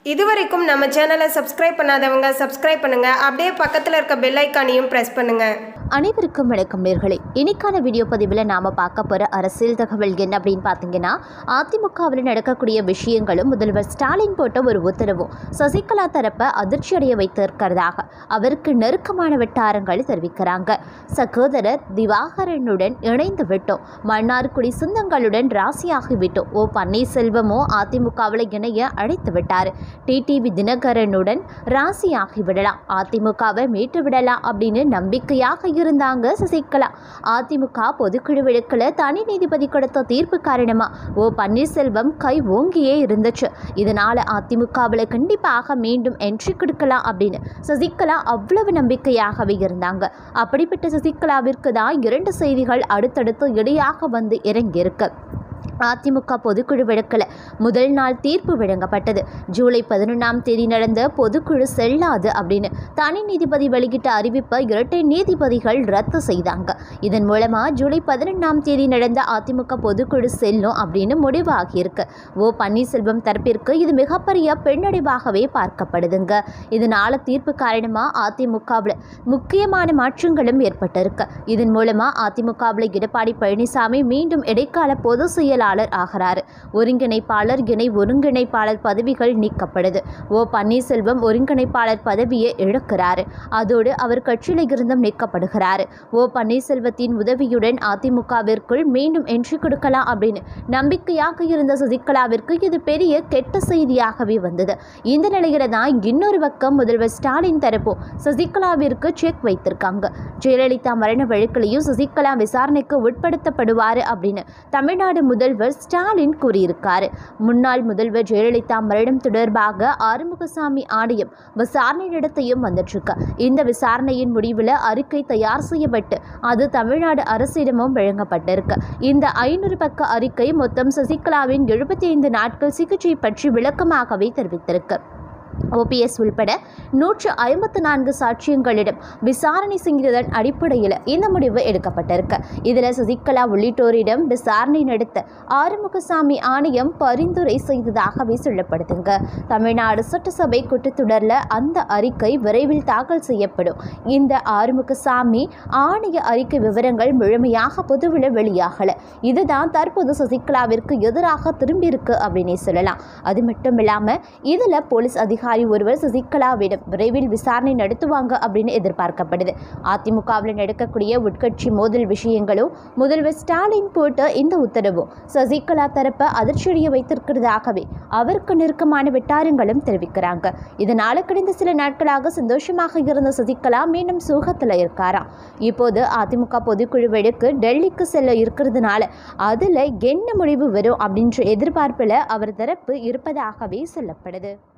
இதுவரைக்கும் நம்ம சேனலை சப்ஸ்கிரைப் பண்ணாதவங்க சப்ஸ்கிரைப் பண்ணுங்க அப்படியே பக்கத்தில் இருக்க பெல் ஐக்கானையும் ப்ரெஸ் பண்ணுங்க அனைவருக்கும் வணக்கம் நேர்களே இன்னைக்கான வீடியோ பதிவில் நாம் பார்க்க போகிற அரசியல் தகவல் என்ன அப்படின்னு பார்த்தீங்கன்னா அதிமுகவில் நடக்கக்கூடிய விஷயங்களும் முதல்வர் ஸ்டாலின் போட்ட ஒரு உத்தரவும் சசிகலா தரப்பை அதிர்ச்சி அடைய வைத்திருக்கிறதாக அவருக்கு நெருக்கமான வட்டாரங்கள் தெரிவிக்கிறாங்க சகோதரர் திவாகரனுடன் இணைந்து விட்டோம் மன்னார்குடி சொந்தங்களுடன் ராசியாகி விட்டோம் ஓ பன்னீர்செல்வமோ அதிமுகவில் இணைய அழைத்து விட்டார் டிடிவி தினகரனுடன் ராசியாகி விடலாம் அதிமுகவை மீட்டு விடலாம் அப்படின்னு நம்பிக்கையாக இருந்தாங்க சசிகலா அதிமுக பொதுக்குழு விளக்கில் தனி நீதிபதி கொடுத்த தீர்ப்பு காரணமா ஓ பன்னீர்செல்வம் கை ஓங்கியே இருந்துச்சு இதனால அதிமுகவில் கண்டிப்பாக மீண்டும் என்ட்ரி கொடுக்கலாம் அப்படின்னு சசிகலா அவ்வளவு நம்பிக்கையாகவே இருந்தாங்க அப்படிப்பட்ட சசிகலாவிற்கு தான் இரண்டு செய்திகள் அடுத்தடுத்து இடையாக வந்து இறங்கியிருக்கு அதிமுக பொதுக்குழு வழக்கில் முதல் நாள் தீர்ப்பு வழங்கப்பட்டது ஜூலை பதினொன்றாம் தேதி நடந்த பொதுக்குழு செல்லாது அப்படின்னு தனி நீதிபதி வெளியிட்ட அறிவிப்பை இரட்டை நீதிபதிகள் ரத்து செய்தாங்க இதன் மூலமாக ஜூலை பதினொன்றாம் தேதி நடந்த அதிமுக பொதுக்குழு செல்லும் அப்படின்னு முடிவாகியிருக்கு ஓ பன்னீர்செல்வம் தரப்பிற்கு இது மிகப்பெரிய பின்னடைவாகவே பார்க்கப்படுதுங்க இதனால தீர்ப்பு காரணமாக அதிமுகவில் முக்கியமான மாற்றங்களும் ஏற்பட்டிருக்கு இதன் மூலமாக அதிமுகவில் எடப்பாடி பழனிசாமி மீண்டும் இடைக்கால பொதுச் செயலாளர் ஆகிறார் ஒருங்கிணைப்பாளர் இணை ஒருங்கிணைப்பாளர் பதவிகள் நீக்கப்படுது ஓ பன்னீர்செல்வம் ஒருங்கிணைப்பாளர் பதவியை இழக்கிறார் அதோடு அவர் கட்சியில் இருந்தும் நீக்கப்படுகிறார் ஓ பன்னீர்செல்வத்தின் உதவியுடன் அதிமுகவிற்குள் மீண்டும் என்ட்ரி கொடுக்கலாம் அப்படின்னு நம்பிக்கையாக இருந்த சசிகலாவிற்கு இது பெரிய கெட்ட செய்தியாகவே வந்தது இந்த நிலையில தான் இன்னொரு பக்கம் முதல்வர் ஸ்டாலின் தரப்பும் சசிகலாவிற்கு செக் வைத்திருக்காங்க ஜெயலலிதா மரண வழக்கிலையும் சசிகலா விசாரணைக்கு உட்படுத்தப்படுவார் அப்படின்னு தமிழ்நாடு முதல்வர் ஸ்டாலின் கூறியிருக்காரு முன்னாள் முதல்வர் ஜெயலலிதா மரணம் தொடர்பாக ஆறுமுகசாமி ஆணையம் விசாரணை நடத்தியும் வந்துட்டுருக்கு இந்த விசாரணையின் முடிவில் அறிக்கை தயார் செய்யப்பட்டு அது தமிழ்நாடு அரசிடமும் வழங்கப்பட்டிருக்கு இந்த ஐநூறு பக்க அறிக்கை மொத்தம் சசிகலாவின் எழுபத்தி ஐந்து நாட்கள் சிகிச்சை பற்றி விளக்கமாகவே தெரிவித்திருக்கு ஓபிஎஸ் உள்பட நூற்று ஐம்பத்து நான்கு சாட்சியங்களிடம் விசாரணை செய்ததன் அடிப்படையில் இந்த முடிவு எடுக்கப்பட்டிருக்கு இதில் சசிகலா உள்ளிட்டோரிடம் விசாரணை நடத்த ஆறுமுகசாமி ஆணையம் பரிந்துரை செய்ததாகவே சொல்லப்படுதுங்க தமிழ்நாடு சட்டசபை கூட்டத்தொடரில் அந்த அறிக்கை விரைவில் தாக்கல் செய்யப்படும் இந்த ஆறுமுகசாமி ஆணைய அறிக்கை விவரங்கள் முழுமையாக பொதுவில் வெளியாகல இதுதான் தற்போது சசிகலாவிற்கு எதிராக திரும்பியிருக்கு அப்படின்னே சொல்லலாம் அது மட்டும் இல்லாமல் இதில் போலீஸ் அதிகாரி ஒருவர் சசிகலாவிடம் விரைவில் விசாரணை நடத்துவாங்க அப்படின்னு எதிர்பார்க்கப்படுது அதிமுகவில் நடக்கக்கூடிய உட்கட்சி மோதல் விஷயங்களும் முதல்வர் ஸ்டாலின் போட்ட இந்த உத்தரவும் சசிகலா தரப்பை அதிர்ச்சியடைய வைத்திருக்கிறதாகவே அவருக்கு நெருக்கமான வட்டாரங்களும் தெரிவிக்கிறாங்க இதனால கடந்த சில நாட்களாக சந்தோஷமாக இருந்த சசிகலா மீண்டும் சோகத்தில் இருக்காராம் இப்போது அதிமுக பொதுக்குழு வழக்கு டெல்லிக்கு செல்ல இருக்கிறதுனால அதில் என்ன முடிவு வரும் அப்படின்ற எதிர்பார்ப்பில் அவர் தரப்பு இருப்பதாகவே சொல்லப்படுது